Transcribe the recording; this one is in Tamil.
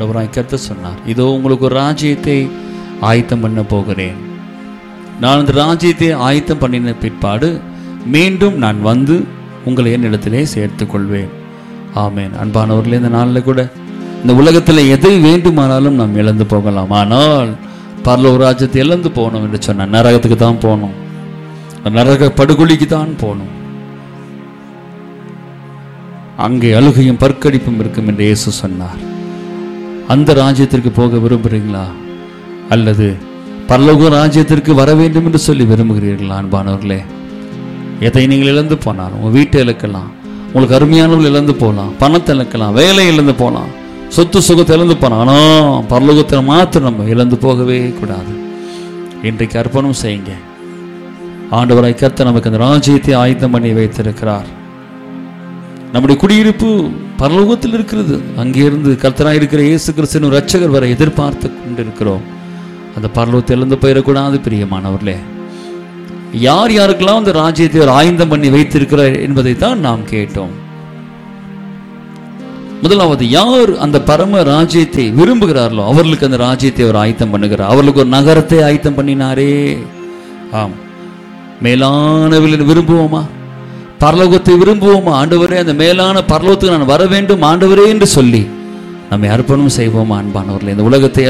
ஆண்டவராய் கருத்து சொன்னார் இதோ உங்களுக்கு ஒரு ராஜ்யத்தை ஆயத்தம் பண்ண போகிறேன் நான் அந்த ராஜ்யத்தை ஆயத்தம் பண்ணின பிற்பாடு மீண்டும் நான் வந்து உங்களை என்னிடத்திலே சேர்த்துக் கொள்வேன் ஆமேன் அன்பானவர்களே இந்த நாளில் கூட இந்த உலகத்தில் எதை வேண்டுமானாலும் நாம் இழந்து போகலாம் ஆனால் பரலோக ராஜ்யத்தை இழந்து போகணும் என்று சொன்ன நரகத்துக்கு தான் போகணும் நரக படுகொலிக்கு தான் போகணும் அங்கே அழுகையும் பற்கடிப்பும் இருக்கும் என்று இயேசு சொன்னார் அந்த ராஜ்யத்திற்கு போக விரும்புகிறீங்களா அல்லது பரலோக ராஜ்யத்திற்கு வர வேண்டும் என்று சொல்லி விரும்புகிறீர்களா அன்பானவர்களே எதை நீங்கள் இழந்து போனாலும் உங்கள் வீட்டை இழக்கலாம் உங்களுக்கு அருமையானவர்கள் இழந்து போகலாம் பணத்தை இழக்கலாம் வேலை இழந்து போகலாம் சொத்து சுகத்தை இழந்து போகலாம் ஆனால் பரலோகத்தில் மாத்திரம் நம்ம இழந்து போகவே கூடாது இன்றைக்கு அர்ப்பணம் செய்யுங்க ஆண்டவராய் கர்த்தர் நமக்கு அந்த ராஜ்யத்தை ஆயத்தம் பண்ணி வைத்திருக்கிறார் நம்முடைய குடியிருப்பு பரலோகத்தில் இருக்கிறது அங்கிருந்து கர்த்தராய் இருக்கிற இயேசு கிறிஸ்துவின் ரட்சகர் வரை எதிர்பார்த்து கொண்டிருக்கிறோம் அந்த பரலோகத்தை இழந்து போயிடக்கூடாது பிரியமானவர்களே யார் யாருக்கெல்லாம் அந்த ராஜ்யத்தை அவர் ஆயந்தம் பண்ணி வைத்திருக்கிறார் என்பதை தான் நாம் கேட்டோம் முதலாவது யார் அந்த பரம ராஜ்யத்தை விரும்புகிறார்களோ அவர்களுக்கு அந்த ராஜ்யத்தை அவர் ஆயத்தம் பண்ணுகிறார் அவர்களுக்கு ஒரு நகரத்தை ஆயத்தம் பண்ணினாரே ஆம் மேலானவில் விரும்புவோமா பரலோகத்தை விரும்புவோமா ஆண்டவரே அந்த மேலான பரலோகத்துக்கு நான் வர வேண்டும் ஆண்டவரே என்று சொல்லி நம்மை அர்ப்பணம் செய்வோமா அன்பானவர்களே இந்த உலகத்தை